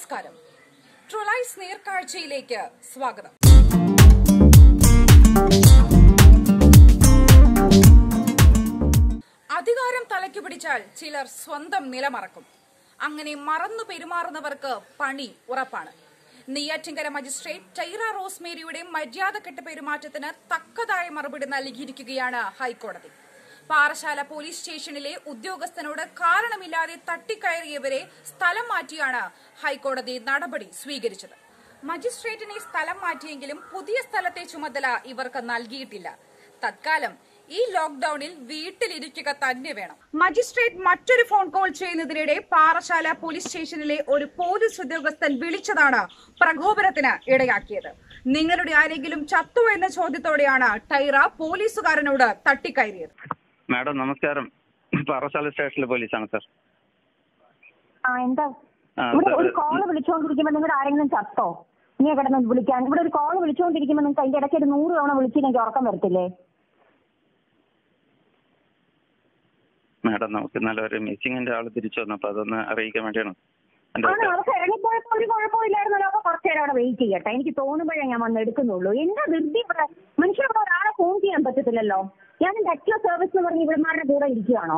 നമസ്കാരം ട്രൊലൈസ് നേർക്കാഴ്ചയിലേക്ക് സ്വാഗതം അധികാരം തലയ്ക്ക് പിടിച്ചാൽ ചിലർ സ്വന്തം നിലമറക്കും അങ്ങനെ മറന്നു പെരുമാറുന്നവർക്ക് പണി ഉറപ്പാണ് നെയ്യാറ്റിങ്കര മജിസ്ട്രേറ്റ് ടൈറ റോസ്മേരിയുടെ മര്യാദക്കെട്ട പെരുമാറ്റത്തിന് തക്കതായ മറുപടി നൽകിയിരിക്കുകയാണ് ഹൈക്കോടതി പാറശാല പോലീസ് സ്റ്റേഷനിലെ ഉദ്യോഗസ്ഥനോട് കാരണമില്ലാതെ തട്ടിക്കയറിയവരെ സ്ഥലം മാറ്റിയാണ് ഹൈക്കോടതി നടപടി സ്വീകരിച്ചത് മജിസ്ട്രേറ്റിനെ സ്ഥലം മാറ്റിയെങ്കിലും പുതിയ സ്ഥലത്തെ ചുമതല ഇവർക്ക് നൽകിയിട്ടില്ല തത്കാലം ഈ ലോക്ഡൌണിൽ വീട്ടിലിരിക്കുക തന്നെ വേണം മജിസ്ട്രേറ്റ് മറ്റൊരു ഫോൺ കോൾ ചെയ്യുന്നതിനിടെ പാറശാല പോലീസ് സ്റ്റേഷനിലെ ഒരു പോലീസ് ഉദ്യോഗസ്ഥൻ വിളിച്ചതാണ് പ്രകോപനത്തിന് ഇടയാക്കിയത് നിങ്ങളുടെ ആരെങ്കിലും ചത്തു എന്ന ചോദ്യത്തോടെയാണ് ടൈറ പോലീസുകാരനോട് തട്ടിക്കയറിയത് മാഡം നമസ്കാരം പാറശാല സ്റ്റേഷനിലെ പോലീസാണ് സാർ ആ എന്താ ആ, ഇവിടെ സാർ, ഒരു കോള് വിളിച്ചുകൊണ്ടിരിക്കുമ്പോ നിങ്ങളുടെ ആരെങ്കിലും ചത്തോ നീ കിടന്ന് വിളിക്കാൻ ഇവിടെ ഒരു കോള് വിളിച്ചുകൊണ്ടിരിക്കുമ്പോ നിങ്ങൾക്ക് അതിന്റെ ഇടയ്ക്ക് ഒരു നൂറ് തവണ വിളിച്ചില്ലെങ്കിൽ ഉറക്കം വരത്തില്ലേ മാഡം നമുക്ക് ഇന്നലെ ഒരു മിസ്സിങ്ങിന്റെ ആള് തിരിച്ചു വന്നപ്പോ അതൊന്ന് അറിയിക്കാൻ വേണ്ടിയാണ് എന്റെ ആണ് അവർക്ക് ഇറങ്ങിപ്പോയപ്പോ ഒരു കുഴപ്പമില്ലായിരുന്നല്ലോ അപ്പൊ കുറച്ചു നേരം അവിടെ വെയിറ്റ് ചെയ്യട്ടെ എനിക്ക് തോന്നുമ്പോഴേ ഞാൻ വന്ന് എടുക്കുന്നുള്ളൂ എന്താ ധൃതി ഇവിടെ മനുഷ്യർ ഇവിടെ ഒരാളെ ഫോൺ ചെയ്യാൻ പറ്റത്തില്ലല്ലോ ഞാൻ ടെക്നോ സർവീസ് എന്ന് പറഞ്ഞ് ഇവിടുമാരുടെ കൂടെ ഇരിക്കുകയാണോ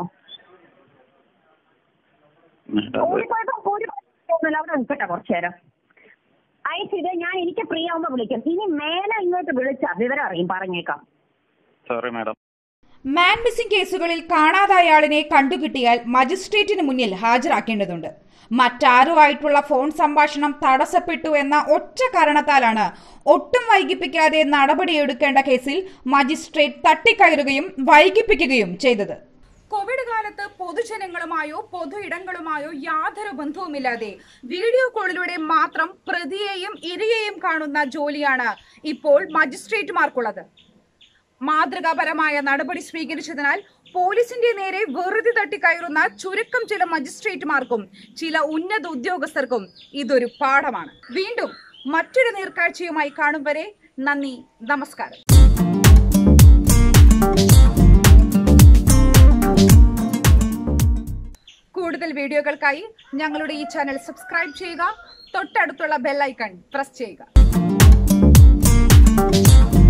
മാഡം അത് ഓടിപ്പോയപ്പോ ഒരു കുഴപ്പമൊന്നുമില്ല അവിടെ നിൽക്കട്ടെ കുറച്ചു നേരം അയച്ചിത് ഞാൻ എനിക്ക് ഫ്രീ ആവുമ്പോ വിളിക്കാം ഇനി മേലെ ഇങ്ങോട്ട് വിളിച്ചാ വിവരം അറിയും പറഞ്ഞേക്കാം സോറി മാഡം മാൻ മിസ്സിംഗ് കേസുകളിൽ കാണാതായ ആളിനെ കണ്ടുകിട്ടിയാൽ മജിസ്ട്രേറ്റിന് മുന്നിൽ ഹാജരാക്കേണ്ടതുണ്ട് മറ്റാരുമായിട്ടുള്ള ഫോൺ സംഭാഷണം തടസ്സപ്പെട്ടു എന്ന ഒറ്റ കാരണത്താലാണ് ഒട്ടും വൈകിപ്പിക്കാതെ നടപടിയെടുക്കേണ്ട കേസിൽ മജിസ്ട്രേറ്റ് തട്ടിക്കയറുകയും വൈകിപ്പിക്കുകയും ചെയ്തത് കോവിഡ് കാലത്ത് പൊതുജനങ്ങളുമായോ പൊതു ഇടങ്ങളുമായോ യാതൊരു ബന്ധവുമില്ലാതെ വീഡിയോ കോളിലൂടെ മാത്രം പ്രതിയെയും ഇരയെയും കാണുന്ന ജോലിയാണ് ഇപ്പോൾ മജിസ്ട്രേറ്റുമാർക്കുള്ളത് മാതൃകാപരമായ നടപടി സ്വീകരിച്ചതിനാൽ പോലീസിന്റെ നേരെ വെറുതെ തട്ടിക്കയറുന്ന ചുരുക്കം ചില മജിസ്ട്രേറ്റുമാർക്കും ചില ഉന്നത ഉദ്യോഗസ്ഥർക്കും ഇതൊരു പാഠമാണ് വീണ്ടും മറ്റൊരു നേർക്കാഴ്ചയുമായി കാണും വരെ നന്ദി നമസ്കാരം കൂടുതൽ വീഡിയോകൾക്കായി ഞങ്ങളുടെ ഈ ചാനൽ സബ്സ്ക്രൈബ് ചെയ്യുക തൊട്ടടുത്തുള്ള ബെല്ലൈക്കൺ പ്രസ് ചെയ്യുക